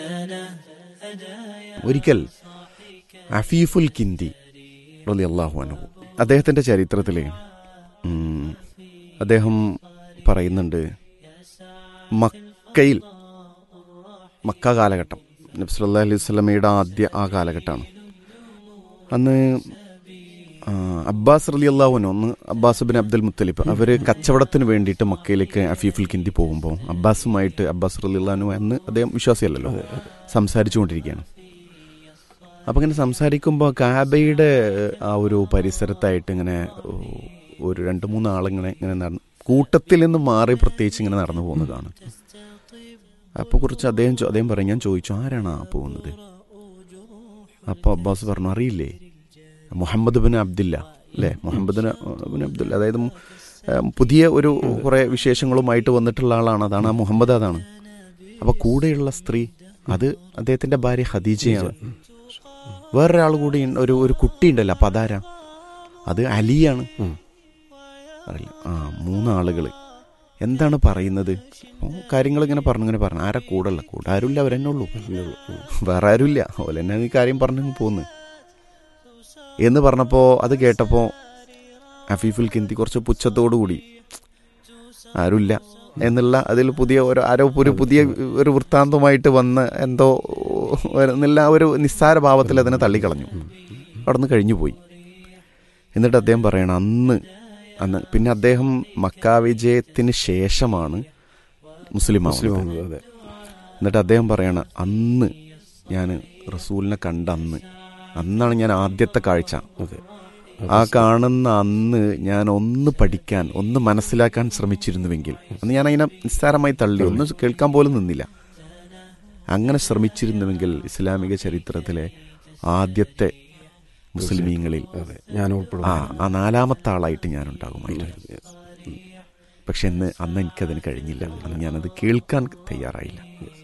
ഒരിക്കൽ അഫീഫുൽ കിന്തി റളിയല്ലാഹു അൻഹു അദ്ദേഹത്തിന്റെ ചരിത്രത്തിൽ അദ്ദേഹം പറയുന്നുണ്ട് മക്കയിൽ മക്ക കാലഘട്ടം നബ്സല്ലാ അലൈഹി സ്വലമയുടെ ആദ്യ ആ കാലഘട്ടമാണ് അന്ന് ആ, അബ്ബാസ് റലി അള്ളാഹുനോ ഒന്ന് അബ്ബാസ് ബിൻ അബ്ദുൽ മുത്തലിബ് അവര് കച്ചവടത്തിന് വേണ്ടിയിട്ട് മക്കയിലേക്ക് അഫീഫുൽ കിന്തി പോകുമ്പോൾ അബ്ബാസുമായിട്ട് അബ്ബാസ് റലി അള്ളഹാനു അന്ന് അദ്ദേഹം വിശ്വാസിയല്ലല്ലോ സംസാരിച്ചുകൊണ്ടിരിക്കുകയാണ് അപ്പം ഇങ്ങനെ സംസാരിക്കുമ്പോൾ കാബയുടെ ആ ഒരു പരിസരത്തായിട്ട് ഇങ്ങനെ ഓ, ഒരു രണ്ട് മൂന്ന് ആളിങ്ങനെ ഇങ്ങനെ നടന്ന് കൂട്ടത്തിൽ നിന്ന് മാറി പ്രത്യേകിച്ച് ഇങ്ങനെ നടന്നു പോകുന്നത് കാണും അപ്പോൾ കുറിച്ച് അദ്ദേഹം ചോ- അദ്ദേഹം പറയും ഞാൻ ചോദിച്ചു ആരാണ് ആ പോകുന്നത് അപ്പോൾ അബ്ബാസ് പറഞ്ഞു അറിയില്ലേ മുഹമ്മദ് ബിൻ അബ്ദില്ല അല്ലേ മുഹമ്മദ് ബിൻ അബ്ദുല്ല അതായത് മു- ഏഹ് പുതിയ ഒരു കുറേ വിശേഷങ്ങളുമായിട്ട് വന്നിട്ടുള്ള ആളാണ് അതാണ് ആ മുഹമ്മദ് അതാണ് അപ്പോൾ കൂടെയുള്ള സ്ത്രീ അത് അദ്ദേഹത്തിന്റെ ഭാര്യ ഖദീജയാണ് വേറൊരാൾ കൂടി ഉണ്ട്, ഒരു ഒരു കുട്ടി ഉണ്ടല്ലോ അപ്പം അതാരാ അത് അലിയാണ് ഉം. അറിയില്ല ആ മൂന്നാളുകൾ എന്താണ് പറയുന്നത് അപ്പോൾ കാര്യങ്ങൾ ഇങ്ങനെ പറഞ്ഞു ഇങ്ങനെ പറഞ്ഞു ആരാ കൂടല്ല കൂടെ ആരുമില്ല അവരെന്നെ ഉള്ളൂ വേറെ ആരുമില്ല ഓല തന്നെ ഈ കാര്യം പറഞ്ഞു പോന്ന് എന്ന് പറഞ്ഞപ്പോൾ അത് കേട്ടപ്പോൾ അഫീഫുൽ കിന്തി കുറച്ച് പുച്ഛത്തോടു കൂടി ആരുമില്ല എന്നുള്ള അതിൽ പുതിയ ഒരു ആരോ ഒരു പുതിയ ഒരു വൃത്താന്തമായിട്ട് വന്ന് എന്തോ എന്നുള്ള ആ ഒരു നിസ്സാര ഭാവത്തിൽ അതിനെ തള്ളിക്കളഞ്ഞു അവിടെ നിന്ന് കഴിഞ്ഞു പോയി എന്നിട്ട് അദ്ദേഹം പറയണം അന്ന് അന്ന് പിന്നെ അദ്ദേഹം മക്കാ വിജയത്തിന് ശേഷമാണ് മുസ്ലിം മുസ്ലിം ആവുന്നത് ആവുന്നത്, അതെ എന്നിട്ട് അദ്ദേഹം പറയണ അന്ന് ഞാൻ റസൂലിനെ കണ്ട അന്ന് അന്നാണ് ഞാൻ ആദ്യത്തെ കാഴ്ച അതെ ആ കാണുന്ന അന്ന് ഞാൻ ഒന്ന് പഠിക്കാൻ ഒന്ന് മനസ്സിലാക്കാൻ ശ്രമിച്ചിരുന്നുവെങ്കിൽ അന്ന് ഞാൻ അതിനെ നിസ്സാരമായി തള്ളി ഒന്ന് കേൾക്കാൻ പോലും നിന്നില്ല അങ്ങനെ ശ്രമിച്ചിരുന്നുവെങ്കിൽ ഇസ്ലാമിക ചരിത്രത്തിലെ ആദ്യത്തെ മുസ്ലിമീങ്ങളിൽ അതെ ഞാൻ ഉൾപ്പെടും ആ ആ നാലാമത്തെ ആളായിട്ട് ഞാൻ ഉണ്ടാകുമായിരുന്നു പക്ഷെ ഇന്ന് അന്ന് എനിക്കതിന് കഴിഞ്ഞില്ല അന്ന് ഞാനത് കേൾക്കാൻ തയ്യാറായില്ല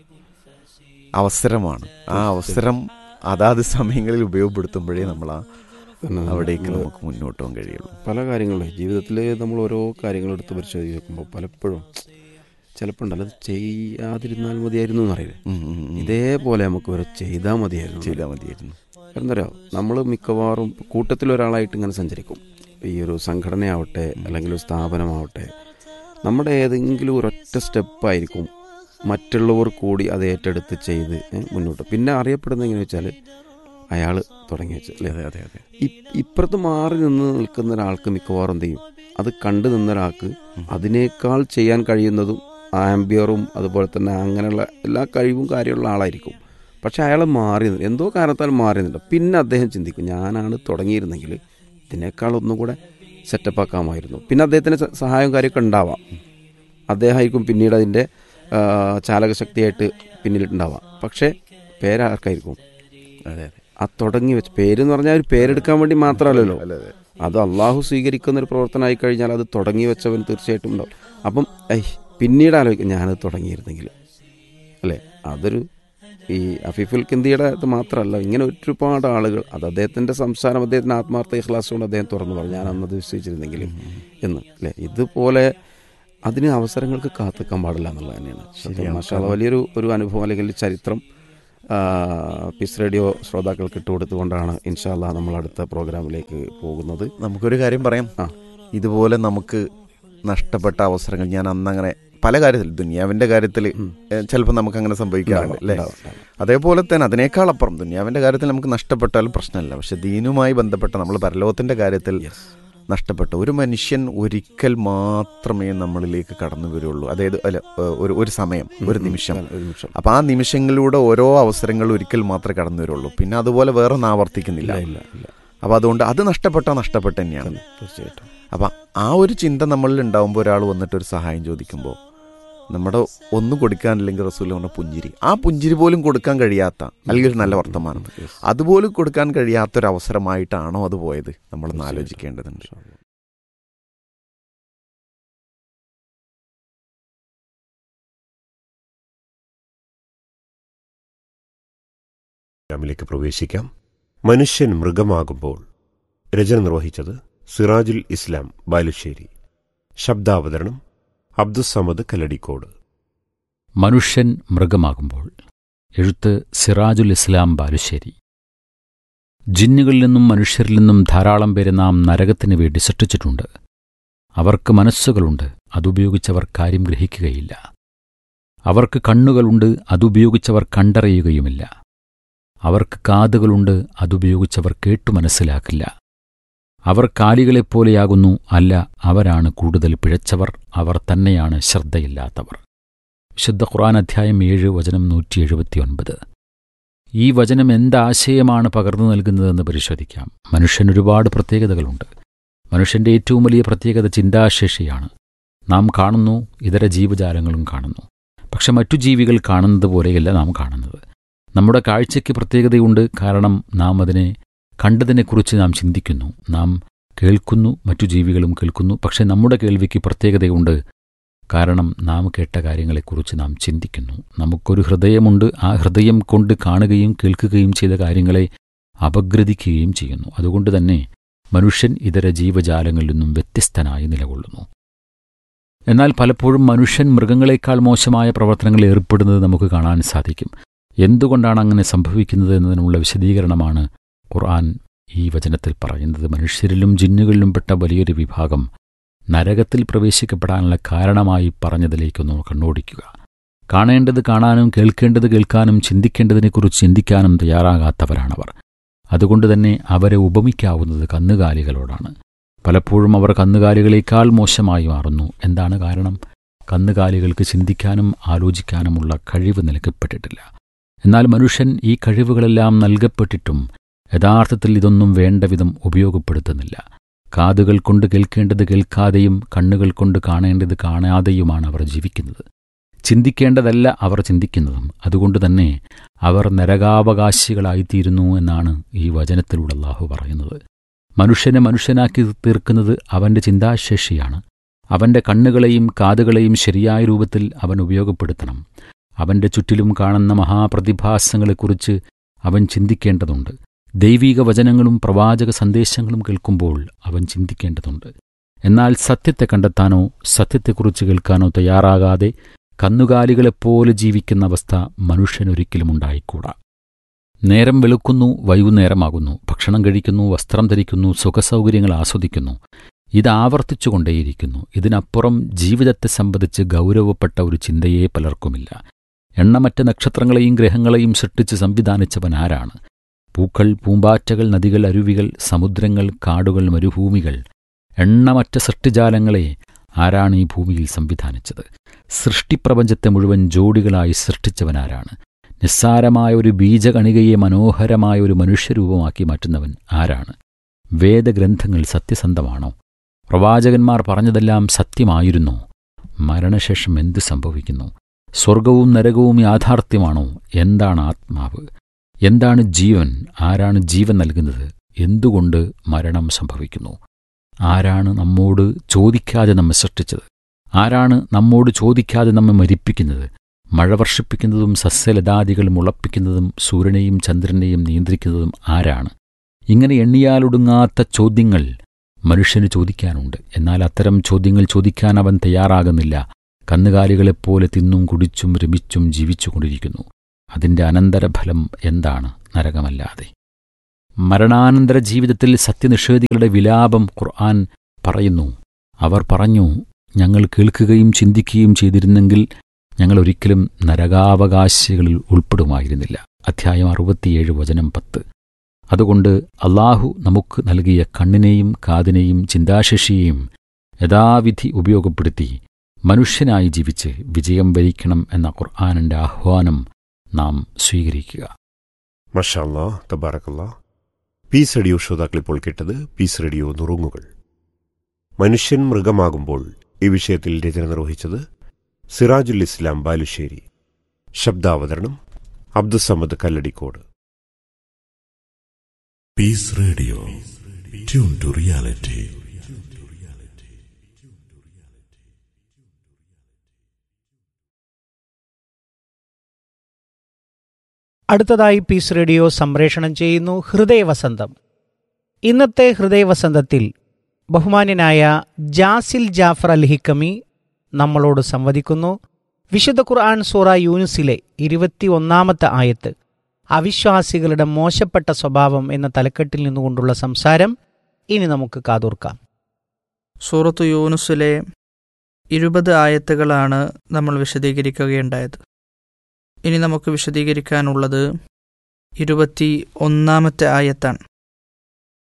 അവസരമാണ് ആ അവസരം അതാത് സമയങ്ങളിൽ ഉപയോഗപ്പെടുത്തുമ്പോഴേ നമ്മൾ ആ അവിടേക്ക് നമുക്ക് മുന്നോട്ട് പോകാൻ കഴിയുള്ളൂ പല കാര്യങ്ങളും ജീവിതത്തിൽ നമ്മൾ ഓരോ കാര്യങ്ങൾ എടുത്ത് പരിശോധിച്ച് നോക്കുമ്പോൾ പലപ്പോഴും ചിലപ്പോൾ ഉണ്ടല്ലോ അത് ചെയ്യാതിരുന്നാൽ മതിയായിരുന്നു എന്നറിയില്ലേ ഉം, ഉം, ഉം. ഇതേപോലെ നമുക്ക് വരെ ചെയ്താൽ മതിയായിരുന്നു ചെയ്താൽ മതിയായിരുന്നു കാരണം എന്താ പറയുക നമ്മൾ മിക്കവാറും കൂട്ടത്തിൽ ഒരാളായിട്ട് ഇങ്ങനെ സഞ്ചരിക്കും ഈ ഒരു സംഘടനയാവട്ടെ അല്ലെങ്കിൽ ഒരു സ്ഥാപനമാവട്ടെ നമ്മുടെ ഏതെങ്കിലും ഒരൊറ്റ സ്റ്റെപ്പായിരിക്കും മറ്റുള്ളവർ കൂടി അത് ഏറ്റെടുത്ത് ചെയ്ത് ഏ, മുന്നോട്ട് പിന്നെ അറിയപ്പെടുന്നത് എങ്ങനെ വെച്ചാൽ അയാൾ തുടങ്ങി വെച്ച് അല്ലേ അതെ അതെ അതെ ഇ- ഇപ്പുറത്ത് മാറി നിന്ന് നിൽക്കുന്ന ഒരാൾക്ക് മിക്കവാറും എന്ത് ചെയ്യും അത് കണ്ടു നിന്ന ഒരാൾക്ക് അതിനേക്കാൾ ചെയ്യാൻ കഴിയുന്നതും ആംബിയറും അതുപോലെ തന്നെ അങ്ങനെയുള്ള എല്ലാ കഴിവും കാര്യമുള്ള ആളായിരിക്കും പക്ഷെ അയാൾ മാറി നിന്ന് എന്തോ കാരണത്താൽ മാറി നിന്നില്ല പിന്നെ അദ്ദേഹം ചിന്തിക്കും ഞാനാണ് തുടങ്ങിയിരുന്നെങ്കിൽ ഇതിനേക്കാൾ ഒന്നും കൂടെ സെറ്റപ്പ് ആക്കാമായിരുന്നു പിന്നെ അദ്ദേഹത്തിന് സ- സഹായവും കാര്യമൊക്കെ ഉണ്ടാവാം അദ്ദേഹമായിരിക്കും പിന്നീട് അതിൻ്റെ ആ, ചാലകശക്തിയായിട്ട് പിന്നിലുണ്ടാവാം പക്ഷേ പേരാർക്കായിരിക്കും അതെ അതെ ആ തുടങ്ങി വെച്ച് പേര് എന്ന് പറഞ്ഞാൽ ഒരു പേരെടുക്കാൻ വേണ്ടി മാത്രമല്ലല്ലോ അതെ അതെ അത് അള്ളാഹു സ്വീകരിക്കുന്ന ഒരു പ്രവർത്തനമായി കഴിഞ്ഞാൽ അത് തുടങ്ങി വെച്ചവൻ തീർച്ചയായിട്ടും ഉണ്ടാവും അപ്പം ഐ പിന്നീട് ആലോചിക്കും ഞാനത് തുടങ്ങിയിരുന്നെങ്കിൽ അല്ലേ അതൊരു ഈ അഫീഫുൽ കിന്തിയുടെ ഇത് മാത്രമല്ല ഇങ്ങനെ ഒരുപാട് ആളുകൾ അത് അദ്ദേഹത്തിൻ്റെ സംസാരം അദ്ദേഹത്തിൻ്റെ ആത്മാർത്ഥ ഇഖ്ലാസ് കൊണ്ട് അദ്ദേഹം തുറന്നു പറഞ്ഞു ഞാൻ അന്നത് വിശ്വസിച്ചിരുന്നെങ്കിൽ എന്ന് അല്ലേ ഇതുപോലെ അതിന് അവസരങ്ങൾക്ക് കാത്തിക്കാൻ പാടില്ല എന്നുള്ളത് തന്നെയാണ് സത്യം മാഷാ അല്ലാ, വലിയൊരു ഒരു അനുഭവം അല്ലെങ്കിൽ ചരിത്രം ആ, പീസ് റേഡിയോ ശ്രോതാക്കൾക്ക് ഇട്ടുകൊടുത്തുകൊണ്ടാണ് ഇൻഷാല്ല നമ്മൾ അടുത്ത പ്രോഗ്രാമിലേക്ക് പോകുന്നത് നമുക്കൊരു കാര്യം പറയാം ആ. ഇതുപോലെ നമുക്ക് നഷ്ടപ്പെട്ട അവസരങ്ങൾ ഞാൻ അന്ന് അങ്ങനെ പല കാര്യത്തിൽ ദുനിയാവിന്റെ കാര്യത്തിൽ ചിലപ്പോൾ നമുക്ക് അങ്ങനെ സംഭവിക്കാറുണ്ട് അല്ലേ ഉണ്ടാവും, ഉണ്ടാവും. അതേപോലെ തന്നെ അതിനേക്കാൾ അപ്പുറം ദുനിയാവിന്റെ കാര്യത്തിൽ നമുക്ക് നഷ്ടപ്പെട്ടാലും പ്രശ്നമില്ല പക്ഷെ ദീനുമായി ബന്ധപ്പെട്ട നമ്മൾ പരലോകത്തിന്റെ കാര്യത്തിൽ നഷ്ടപ്പെട്ട ഒരു മനുഷ്യൻ ഒരിക്കൽ മാത്രമേ നമ്മളിലേക്ക് കടന്നു വരുള്ളൂ അതായത് അല്ല ഏഹ്, ഒരു ഒരു സമയം ഒരു നിമിഷം ഒരു നിമിഷം അപ്പൊ ആ നിമിഷങ്ങളിലൂടെ ഓരോ അവസരങ്ങളും ഒരിക്കൽ മാത്രമേ കടന്നു വരുള്ളൂ പിന്നെ അതുപോലെ വേറെ ഒന്നും ആവർത്തിക്കുന്നില്ല ഇല്ല ഇല്ല അപ്പൊ അതുകൊണ്ട് അത് നഷ്ടപ്പെട്ടാൽ നഷ്ടപ്പെട്ട തന്നെയാണ് തീർച്ചയായിട്ടും അപ്പം ആ ഒരു ചിന്ത നമ്മളിൽ ഉണ്ടാകുമ്പോൾ ഒരാൾ വന്നിട്ട് ഒരു സഹായം ചോദിക്കുമ്പോൾ നമ്മുടെ ഒന്നും കൊടുക്കാനില്ലെങ്കിൽ റസൂൽ പറഞ്ഞ പുഞ്ചിരി ആ പുഞ്ചിരി പോലും കൊടുക്കാൻ കഴിയാത്ത അല്ലെങ്കിൽ ഒരു നല്ല വർത്തമാനം അതുപോലും കൊടുക്കാൻ കഴിയാത്ത ഒരു അവസരമായിട്ടാണോ അത് പോയത് നമ്മളൊന്ന് ആലോചിക്കേണ്ടതുണ്ട് പ്രോഗ്രാമിലേക്ക് പ്രവേശിക്കാം മനുഷ്യൻ മൃഗമാകുമ്പോൾ രചന നിർവഹിച്ചത് സിറാജുൽ ഇസ്ലാം ബാലുശ്ശേരി ശബ്ദാവതരണം അബ്ദുസമദ് കല്ലടിക്കോട് മനുഷ്യൻ മൃഗമാകുമ്പോൾ എഴുത്ത് സിറാജുൽ ഇസ്ലാം ബാലുശ്ശേരി ജിന്നുകളിൽ നിന്നും മനുഷ്യരിൽ നിന്നും ധാരാളം പേരെ നാം നരകത്തിന് വേണ്ടി സൃഷ്ടിച്ചിട്ടുണ്ട് അവർക്ക് മനസ്സുകളുണ്ട് അതുപയോഗിച്ചവർ കാര്യം ഗ്രഹിക്കുകയില്ല അവർക്ക് കണ്ണുകളുണ്ട് അതുപയോഗിച്ചവർ കണ്ടറിയുകയുമില്ല അവർക്ക് കാതുകളുണ്ട് അതുപയോഗിച്ചവർ കേട്ടു മനസ്സിലാക്കില്ല അവർ കാലികളെപ്പോലെയാകുന്നു അല്ല അവരാണ് കൂടുതൽ പിഴച്ചവർ അവർ തന്നെയാണ് ശ്രദ്ധയില്ലാത്തവർ വിശുദ്ധ ഖുർആൻ അധ്യായം ഏഴ് വചനം നൂറ്റി എഴുപത്തിയൊൻപത് ഈ വചനം എന്താശയമാണ് പകർന്നു നൽകുന്നതെന്ന് പരിശോധിക്കാം മനുഷ്യന് ഒരുപാട് പ്രത്യേകതകളുണ്ട് മനുഷ്യന്റെ ഏറ്റവും വലിയ പ്രത്യേകത ചിന്താശേഷിയാണ് നാം കാണുന്നു ഇതര ജീവജാലങ്ങളും കാണുന്നു പക്ഷെ മറ്റു ജീവികൾ കാണുന്നത് പോലെയല്ല നാം കാണുന്നത് നമ്മുടെ കാഴ്ചയ്ക്ക് പ്രത്യേകതയുണ്ട് കാരണം നാം അതിനെ കണ്ടതിനെക്കുറിച്ച് നാം ചിന്തിക്കുന്നു നാം കേൾക്കുന്നു മറ്റു ജീവികളും കേൾക്കുന്നു പക്ഷെ നമ്മുടെ കേൾവിക്ക് പ്രത്യേകതയുണ്ട് കാരണം നാം കേട്ട കാര്യങ്ങളെക്കുറിച്ച് നാം ചിന്തിക്കുന്നു നമുക്കൊരു ഹൃദയമുണ്ട് ആ ഹൃദയം കൊണ്ട് കാണുകയും കേൾക്കുകയും ചെയ്ത കാര്യങ്ങളെ അപഗ്രഥിക്കുകയും ചെയ്യുന്നു അതുകൊണ്ട് തന്നെ മനുഷ്യൻ ഇതര ജീവജാലങ്ങളിൽ നിന്നും വ്യത്യസ്തനായി നിലകൊള്ളുന്നു എന്നാൽ പലപ്പോഴും മനുഷ്യൻ മൃഗങ്ങളെക്കാൾ മോശമായ പ്രവർത്തനങ്ങളിൽ ഏർപ്പെടുന്നത് നമുക്ക് കാണാൻ സാധിക്കും എന്തുകൊണ്ടാണ് അങ്ങനെ സംഭവിക്കുന്നത് എന്നതിനുള്ള വിശദീകരണമാണ് ഖുർആൻ ഈ വചനത്തിൽ പറയുന്നത് മനുഷ്യരിലും ജിന്നുകളിലും പെട്ട വലിയൊരു വിഭാഗം നരകത്തിൽ പ്രവേശിക്കപ്പെടാനുള്ള കാരണമായി പറഞ്ഞതിലേക്കൊന്ന് കണ്ണോടിക്കുക കാണേണ്ടത് കാണാനും കേൾക്കേണ്ടത് കേൾക്കാനും ചിന്തിക്കേണ്ടതിനെക്കുറിച്ച് ചിന്തിക്കാനും തയ്യാറാകാത്തവരാണവർ അതുകൊണ്ട് തന്നെ അവരെ ഉപമിക്കാവുന്നത് കന്നുകാലികളോടാണ് പലപ്പോഴും അവർ കന്നുകാലികളേക്കാൾ മോശമായി മാറുന്നു എന്താണ് കാരണം കന്നുകാലികൾക്ക് ചിന്തിക്കാനും ആലോചിക്കാനുമുള്ള കഴിവ് നൽകപ്പെട്ടിട്ടില്ല എന്നാൽ മനുഷ്യൻ ഈ കഴിവുകളെല്ലാം നൽകപ്പെട്ടിട്ടും യഥാർത്ഥത്തിൽ ഇതൊന്നും വേണ്ട വിധം ഉപയോഗപ്പെടുത്തുന്നില്ല കാതുകൾ കൊണ്ട് കേൾക്കേണ്ടത് കേൾക്കാതെയും കണ്ണുകൾ കൊണ്ട് കാണേണ്ടത് കാണാതെയുമാണ് അവർ ജീവിക്കുന്നത് ചിന്തിക്കേണ്ടതല്ല അവർ ചിന്തിക്കുന്നതും അതുകൊണ്ട് തന്നെ അവർ നരകാവകാശികളായിത്തീരുന്നു എന്നാണ് ഈ വചനത്തിലൂടെ അള്ളാഹു പറയുന്നത് മനുഷ്യനെ മനുഷ്യനാക്കി തീർക്കുന്നത് അവന്റെ ചിന്താശേഷിയാണ് അവന്റെ കണ്ണുകളെയും കാതുകളെയും ശരിയായ രൂപത്തിൽ അവൻ ഉപയോഗപ്പെടുത്തണം അവന്റെ ചുറ്റിലും കാണുന്ന മഹാപ്രതിഭാസങ്ങളെക്കുറിച്ച് അവൻ ചിന്തിക്കേണ്ടതുണ്ട് ദൈവീക വചനങ്ങളും പ്രവാചക സന്ദേശങ്ങളും കേൾക്കുമ്പോൾ അവൻ ചിന്തിക്കേണ്ടതുണ്ട് എന്നാൽ സത്യത്തെ കണ്ടെത്താനോ സത്യത്തെക്കുറിച്ച് കേൾക്കാനോ തയ്യാറാകാതെ കന്നുകാലികളെപ്പോലെ ജീവിക്കുന്ന അവസ്ഥ മനുഷ്യനൊരിക്കലും ഉണ്ടായിക്കൂടാ നേരം വെളുക്കുന്നു വൈകുന്നേരമാകുന്നു ഭക്ഷണം കഴിക്കുന്നു വസ്ത്രം ധരിക്കുന്നു സുഖസൗകര്യങ്ങൾ ആസ്വദിക്കുന്നു ഇത് ആവർത്തിച്ചുകൊണ്ടേയിരിക്കുന്നു ഇതിനപ്പുറം ജീവിതത്തെ സംബന്ധിച്ച് ഗൗരവപ്പെട്ട ഒരു ചിന്തയെ പലർക്കുമില്ല എണ്ണമറ്റ നക്ഷത്രങ്ങളെയും ഗ്രഹങ്ങളെയും സൃഷ്ടിച്ച് സംവിധാനിച്ചവൻ ആരാണ് പൂക്കൾ പൂമ്പാറ്റകൾ നദികൾ അരുവികൾ സമുദ്രങ്ങൾ കാടുകൾ മരുഭൂമികൾ എണ്ണമറ്റ സൃഷ്ടിജാലങ്ങളെ ആരാണ് ഈ ഭൂമിയിൽ സംവിധാനിച്ചത് സൃഷ്ടിപ്രപഞ്ചത്തെ മുഴുവൻ ജോഡികളായി സൃഷ്ടിച്ചവനാരാണ് നിസ്സാരമായ ഒരു ബീജകണികയെ മനോഹരമായ ഒരു മനുഷ്യരൂപമാക്കി മാറ്റുന്നവൻ ആരാണ് വേദഗ്രന്ഥങ്ങൾ സത്യസന്ധമാണോ പ്രവാചകന്മാർ പറഞ്ഞതെല്ലാം സത്യമായിരുന്നോ മരണശേഷം എന്ത് സംഭവിക്കുന്നു സ്വർഗവും നരകവും യാഥാർത്ഥ്യമാണോ എന്താണ് ആത്മാവ് എന്താണ് ജീവൻ ആരാണ് ജീവൻ നൽകുന്നത് എന്തുകൊണ്ട് മരണം സംഭവിക്കുന്നു ആരാണ് നമ്മോട് ചോദിക്കാതെ നമ്മെ സൃഷ്ടിച്ചത് ആരാണ് നമ്മോട് ചോദിക്കാതെ നമ്മെ മരിപ്പിക്കുന്നത് മഴ വർഷിപ്പിക്കുന്നതും സസ്യലതാദികൾ മുളപ്പിക്കുന്നതും സൂര്യനെയും ചന്ദ്രനെയും നിയന്ത്രിക്കുന്നതും ആരാണ് ഇങ്ങനെ എണ്ണിയാലൊടുങ്ങാത്ത ചോദ്യങ്ങൾ മനുഷ്യന് ചോദിക്കാനുണ്ട് എന്നാൽ അത്തരം ചോദ്യങ്ങൾ ചോദിക്കാൻ അവൻ തയ്യാറാകുന്നില്ല കന്നുകാലികളെപ്പോലെ തിന്നും കുടിച്ചും രമിച്ചും ജീവിച്ചുകൊണ്ടിരിക്കുന്നു അതിന്റെ അനന്തരഫലം എന്താണ് നരകമല്ലാതെ മരണാനന്തര ജീവിതത്തിൽ സത്യനിഷേധികളുടെ വിലാപം ഖുർആൻ പറയുന്നു അവർ പറഞ്ഞു ഞങ്ങൾ കേൾക്കുകയും ചിന്തിക്കുകയും ചെയ്തിരുന്നെങ്കിൽ ഞങ്ങൾ ഒരിക്കലും നരകാവകാശികളിൽ ഉൾപ്പെടുമായിരുന്നില്ല അധ്യായം അറുപത്തിയേഴ് വചനം പത്ത് അതുകൊണ്ട് അള്ളാഹു നമുക്ക് നൽകിയ കണ്ണിനെയും കാതിനെയും ചിന്താശേഷിയെയും യഥാവിധി ഉപയോഗപ്പെടുത്തി മനുഷ്യനായി ജീവിച്ച് വിജയം വരിക്കണം എന്ന ഖുർആാനിന്റെ ആഹ്വാനം നാം സ്വീകരിക്കുക മഷാല്ലാ തബാറക്കല്ലാ പീസ് റേഡിയോ ശ്രോതാക്കൾ ഇപ്പോൾ കേട്ടത് പീസ് റേഡിയോ നുറുങ്ങുകൾ മനുഷ്യൻ മൃഗമാകുമ്പോൾ ഈ വിഷയത്തിൽ രചന നിർവഹിച്ചത് സിറാജുൽ ഇസ്ലാം ബാലുശ്ശേരി ശബ്ദാവതരണം Abdussamad Kalladikode Peace Radio. Tune to reality. അടുത്തതായി പീസ് റേഡിയോ സംപ്രേഷണം ചെയ്യുന്നു ഹൃദയവസന്തം ഇന്നത്തെ ഹൃദയവസന്തത്തിൽ ബഹുമാന്യനായ ജാസിൽ ജാഫർ അൽ ഹിക്കമി നമ്മളോട് സംവദിക്കുന്നു വിശുദ്ധ ഖുർആൻ സൂറ യൂനുസിലെ ഇരുപത്തി ഒന്നാമത്തെ ആയത്ത് അവിശ്വാസികളുടെ മോശപ്പെട്ട സ്വഭാവം എന്ന തലക്കെട്ടിൽ നിന്നുകൊണ്ടുള്ള സംസാരം ഇനി നമുക്ക് കാതോർക്കാം സൂറത്ത് യൂനുസിലെ ഇരുപത് ആയത്തുകളാണ് നമ്മൾ വിശദീകരിക്കുകയുണ്ടായത് ഇനി നമുക്ക് വിശദീകരിക്കാനുള്ളത് ഇരുപത്തി ഒന്നാമത്തെ ആയത്താണ്